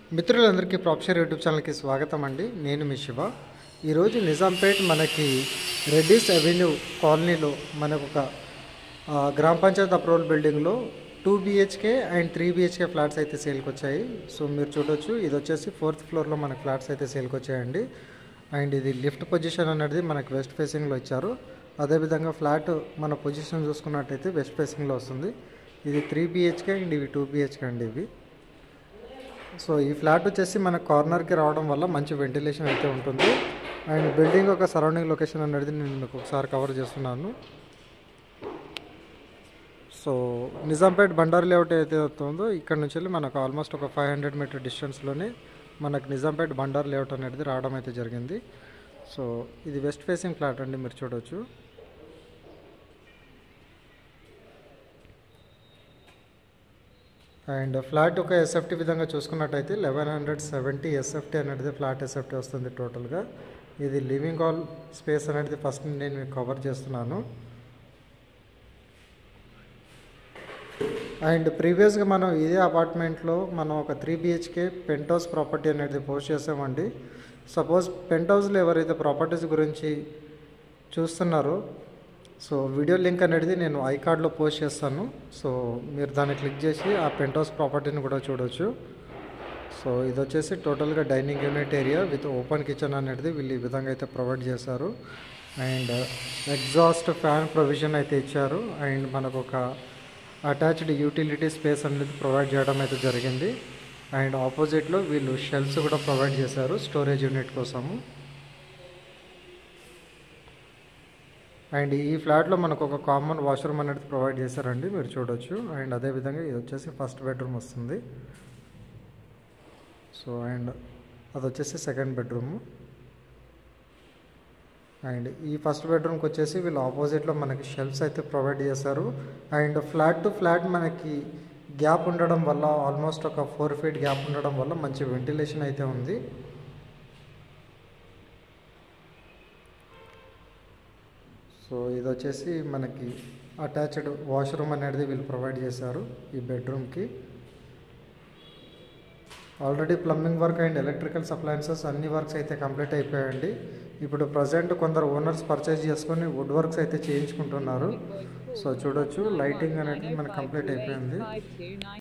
మిత్రులందరికీ ప్రాప్షర్ యూట్యూబ్ ఛానల్కి స్వాగతం అండి నేను మీ శివ ఈరోజు నిజాంపేట్ మనకి రెడ్డిస్ అవెన్యూ కాలనీలో మనకు ఒక ఆ, గ్రామ పంచాయత్ అప్రూవల్ బిల్డింగ్లో two BHK and three BHK flats అయితే సేల్కి వచ్చాయి సో మీరు చూడొచ్చు ఇది వచ్చేసి ఫోర్త్ ఫ్లోర్లో మనకు ఫ్లాట్స్ అయితే సేల్కి వచ్చాయండి అండ్ ఇది లిఫ్ట్ పొజిషన్ అనేది మనకు వెస్ట్ ఫేసింగ్లో ఇచ్చారు అదేవిధంగా ఫ్లాట్ మన పొజిషన్ చూసుకున్నట్టయితే వెస్ట్ ఫేసింగ్లో వస్తుంది ఇది త్రీ బిహెచ్కే అండ్ ఇవి టూ బిహెచ్కే అండి ఇవి సో ఈ ఫ్లాట్ వచ్చేసి మన కార్నర్కి రావడం వల్ల మంచి వెంటిలేషన్ అయితే ఉంటుంది అండ్ బిల్డింగ్ ఒక సరౌండింగ్ లొకేషన్ అనేది నేను మీకు ఒకసారి కవర్ చేస్తున్నాను సో నిజాంపేట్ బండారు లేఅవుట్ అయితే ఉందో ఇక్కడ నుంచి వెళ్ళి మనకు ఆల్మోస్ట్ ఒక ఫైవ్ హండ్రెడ్ మీటర్ డిస్టెన్స్లోనే మనకు నిజాంపేట్ బండారు లేఅవుట్ అనేది రావడం అయితే జరిగింది సో ఇది వెస్ట్ ఫేసింగ్ ఫ్లాట్ అండి మీరు చూడవచ్చు అండ్ ఫ్లాట్ ఒక ఎస్ఎఫ్టీ విధంగా చూసుకున్నట్టయితే లెవెన్ హండ్రెడ్ సెవెంటీ ఎస్ఎఫ్టీ అనేది ఫ్లాట్ ఎస్ఎఫ్టీ వస్తుంది టోటల్గా ఇది లివింగ్ హాల్ స్పేస్ అనేది ఫస్ట్ నేను మీకు కవర్ చేస్తున్నాను అండ్ ప్రీవియస్గా మనం ఇదే అపార్ట్మెంట్లో మనం ఒక three BHK penthouse property అనేది పోస్ట్ చేసామండి సపోజ్ పెంట్ హౌస్లో ఎవరైతే ప్రాపర్టీస్ గురించి చూస్తున్నారో సో వీడియో లింక్ అనేది నేను ఐ కార్డ్లో పోస్ట్ చేస్తాను సో మీరు దాన్ని క్లిక్ చేసి ఆ పెంట్ హౌస్ ప్రాపర్టీని కూడా చూడొచ్చు సో ఇది వచ్చేసి టోటల్గా dining unit area with open kitchen అనేది వీళ్ళు ఈ విధంగా అయితే ప్రొవైడ్ చేశారు అండ్ ఎగ్జాస్ట్ ఫ్యాన్ ప్రొవిజన్ అయితే ఇచ్చారు అండ్ మనకు ఒక అటాచ్డ్ యూటిలిటీ స్పేస్ అనేది ప్రొవైడ్ చేయడం అయితే జరిగింది అండ్ ఆపోజిట్లో వీళ్ళు షెల్ఫ్స్ కూడా ప్రొవైడ్ చేశారు స్టోరేజ్ యూనిట్ కోసము అండ్ ఈ ఫ్లాట్లో మనకు ఒక కామన్ వాష్రూమ్ అనేది ప్రొవైడ్ చేశారండి మీరు చూడొచ్చు అండ్ అదేవిధంగా ఇది వచ్చేసి ఫస్ట్ బెడ్రూమ్ వస్తుంది సో అండ్ అది వచ్చేసి సెకండ్ బెడ్రూమ్ అండ్ ఈ ఫస్ట్ బెడ్రూమ్కి వచ్చేసి వీళ్ళు ఆపోజిట్లో మనకి షెల్ఫ్స్ అయితే ప్రొవైడ్ చేశారు అండ్ ఫ్లాట్ టు ఫ్లాట్ మనకి గ్యాప్ ఉండడం వల్ల ఆల్మోస్ట్ ఒక ఫోర్ ఫీట్ గ్యాప్ ఉండడం వల్ల మంచి వెంటిలేషన్ అయితే ఉంది సో ఇది వచ్చేసి మనకి అటాచ్డ్ వాష్రూమ్ అనేది వీళ్ళు ప్రొవైడ్ చేశారు ఈ బెడ్రూమ్కి already plumbing work and electrical appliances అన్ని వర్క్స్ అయితే కంప్లీట్ అయిపోయాయండి ఇప్పుడు ప్రజెంట్ కొందరు ఓనర్స్ పర్చేజ్ చేసుకొని వుడ్ వర్క్స్ అయితే చేయించుకుంటున్నారు సో చూడొచ్చు లైటింగ్ అనేది మనకు కంప్లీట్ అయిపోయింది